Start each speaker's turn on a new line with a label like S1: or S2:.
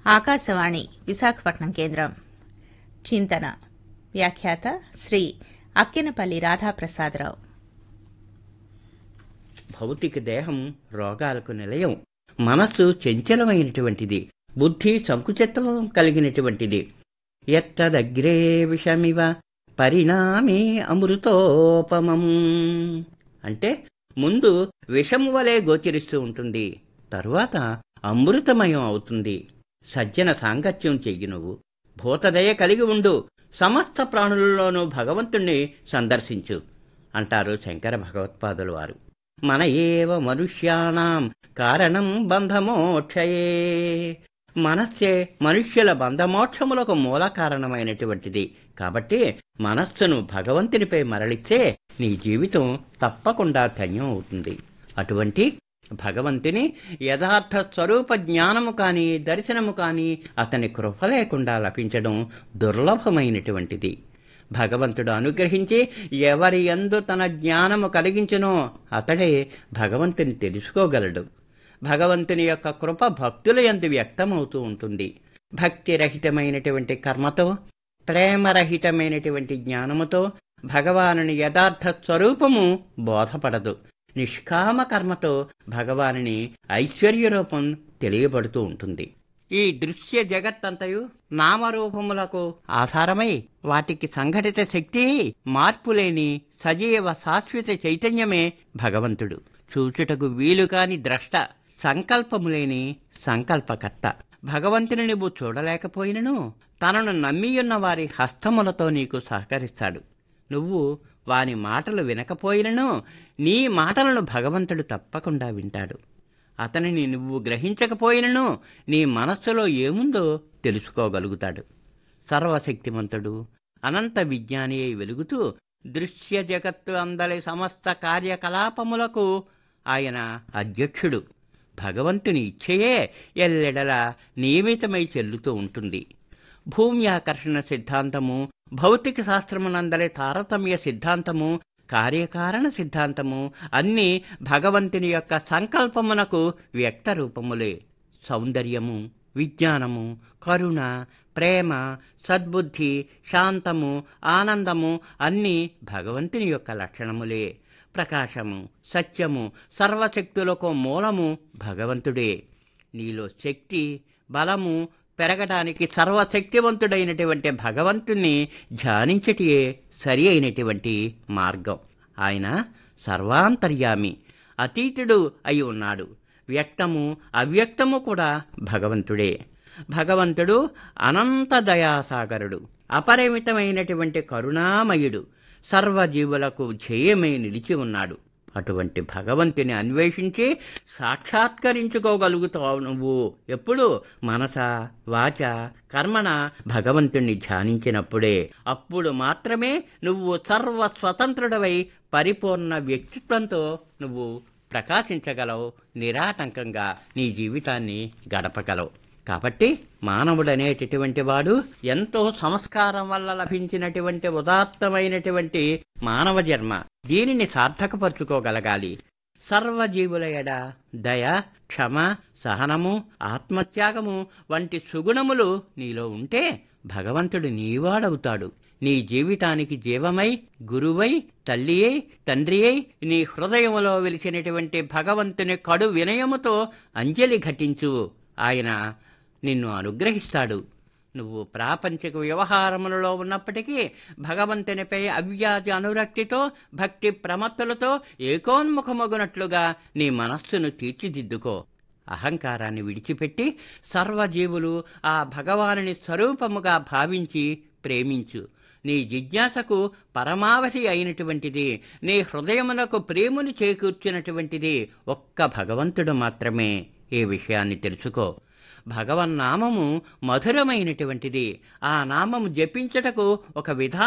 S1: ఆకాశవాణి విశాఖపట్నం కేంద్రం చింతన వ్యాఖ్యాత శ్రీ అక్కినపల్లి రాధాప్రసాదరావు
S2: భౌతిక దేహం రోగాలకు నిలయం మనస్సు చంచలమైనటువంటిది బుద్ధి సంకుచిత్వం కలిగినటువంటిది ఎత్తదగ్రే విషమివ పరిణామే అమృతోపమం అంటే ముందు విషము వలె గోచరిస్తూ ఉంటుంది తరువాత అమృతమయం అవుతుంది సజ్జన సాంగత్యం చెయ్యి నువ్వు భూతదయ కలిగి ఉండు సమస్త ప్రాణులలోనూ భగవంతుణ్ణి సందర్శించు అంటారు శంకర భగవత్పాదుల వారు మన ఏవ మనుష్యాణం కారణం బంధమోక్షయే మనస్సే మనుష్యుల బంధమోక్షములకు మూల కారణమైనటువంటిది కాబట్టి మనస్సును భగవంతునిపై మరలిస్తే నీ జీవితం తప్పకుండా ధన్యం అవుతుంది అటువంటి భగవంతుని యథార్థ స్వరూప జ్ఞానము కాని దర్శనము కాని అతని కృప లేకుండా లభించడం దుర్లభమైనటువంటిది భగవంతుడు అనుగ్రహించి ఎవరి యందు తన జ్ఞానము కలిగించునో అతడే భగవంతుని తెలుసుకోగలడు భగవంతుని యొక్క కృప భక్తుల యందు వ్యక్తమవుతూ ఉంటుంది భక్తిరహితమైనటువంటి కర్మతో ప్రేమరహితమైనటువంటి జ్ఞానముతో భగవానుని యథార్థ స్వరూపము బోధపడదు నిష్కామ కర్మతో భగవానుని ఐశ్వర్య రూపం తెలియబడుతూ ఉంటుంది ఈ దృశ్య జగత్తంతయు నామరూపములకు ఆధారమై వాటికి సంఘటిత శక్తి మార్పులేని సజీవ శాశ్వత చైతన్యమే భగవంతుడు చూచుటకు వీలుకాని ద్రష్ట సంకల్పములేని సంకల్పకర్త భగవంతుని నువ్వు చూడలేకపోయినను తనను నమ్మియున్న వారి హస్తములతో నీకు సహకరిస్తాడు నువ్వు వాని మాటలు వినకపోయినను నీ మాటలను భగవంతుడు తప్పకుండా వింటాడు అతనిని నువ్వు గ్రహించకపోయినను నీ మనస్సులో ఏముందో తెలుసుకోగలుగుతాడు సర్వశక్తిమంతుడు అనంత విజ్ఞాని అయి వెలుగుతూ దృశ్య జగత్తు అందలి సమస్త కార్యకలాపములకు ఆయన అధ్యక్షుడు భగవంతుని ఇచ్ఛయే ఎల్లెడల నియమితమై చెల్లుతూ ఉంటుంది భూమి ఆకర్షణ సిద్ధాంతము భౌతిక శాస్త్రమునందరి తారతమ్య సిద్ధాంతము కార్యకారణ సిద్ధాంతము అన్నీ భగవంతుని యొక్క సంకల్పమునకు వ్యక్త రూపములే సౌందర్యము విజ్ఞానము కరుణ ప్రేమ సద్బుద్ధి శాంతము ఆనందము అన్నీ భగవంతుని యొక్క లక్షణములే ప్రకాశము సత్యము సర్వశక్తులకు మూలము భగవంతుడే నీలో శక్తి బలము పెరగడానికి సర్వశక్తివంతుడైనటువంటి భగవంతుణ్ణి ధ్యానించటియే సరి అయినటువంటి మార్గం ఆయన సర్వాంతర్యామి అతీతుడు అయి ఉన్నాడు వ్యక్తము అవ్యక్తము కూడా భగవంతుడే భగవంతుడు అనంత దయాసాగరుడు అపరిమితమైనటువంటి కరుణామయుడు సర్వజీవులకు జయమై నిలిచి ఉన్నాడు అటువంటి భగవంతుని అన్వేషించి సాక్షాత్కరించుకోగలుగుతావు నువ్వు ఎప్పుడు మనస వాచ కర్మణ భగవంతుణ్ణి ధ్యానించినప్పుడే అప్పుడు మాత్రమే నువ్వు సర్వ స్వతంత్రుడవై పరిపూర్ణ వ్యక్తిత్వంతో నువ్వు ప్రకాశించగలవు నిరాటంకంగా నీ జీవితాన్ని గడపగలవు కాబట్టి మానవుడనేటటువంటి వాడు ఎంతో సంస్కారం వల్ల లభించినటువంటి ఉదాత్తమైనటువంటి మానవ జన్మ దీనిని సార్థకపరుచుకోగలగాలి సర్వజీవుల ఎడ దయ క్షమ సహనము ఆత్మత్యాగము వంటి సుగుణములు నీలో ఉంటే భగవంతుడు నీవాడవుతాడు నీ జీవితానికి జీవమై గురువై తల్లి అయి తండ్రి అయి నీ హృదయములో వెలిసినటువంటి భగవంతుని కడు వినయముతో అంజలి ఘటించు ఆయన నిన్ను అనుగ్రహిస్తాడు నువ్వు ప్రాపంచిక వ్యవహారములలో ఉన్నప్పటికీ భగవంతునిపై అవ్యాజ అనురక్తితో భక్తి ప్రమత్తులతో ఏకోన్ముఖమగునట్లుగా నీ మనస్సును తీర్చిదిద్దుకో అహంకారాన్ని విడిచిపెట్టి సర్వజీవులు ఆ భగవానుని స్వరూపముగా భావించి ప్రేమించు నీ జిజ్ఞాసకు పరమావధి అయినటువంటిది నీ హృదయమునకు ప్రేముని చేకూర్చినటువంటిది ఒక్క భగవంతుడు మాత్రమే ఈ విషయాన్ని తెలుసుకో భగవన్నామము మధురమైనటువంటిది ఆ నామము జపించటకు ఒక విధానం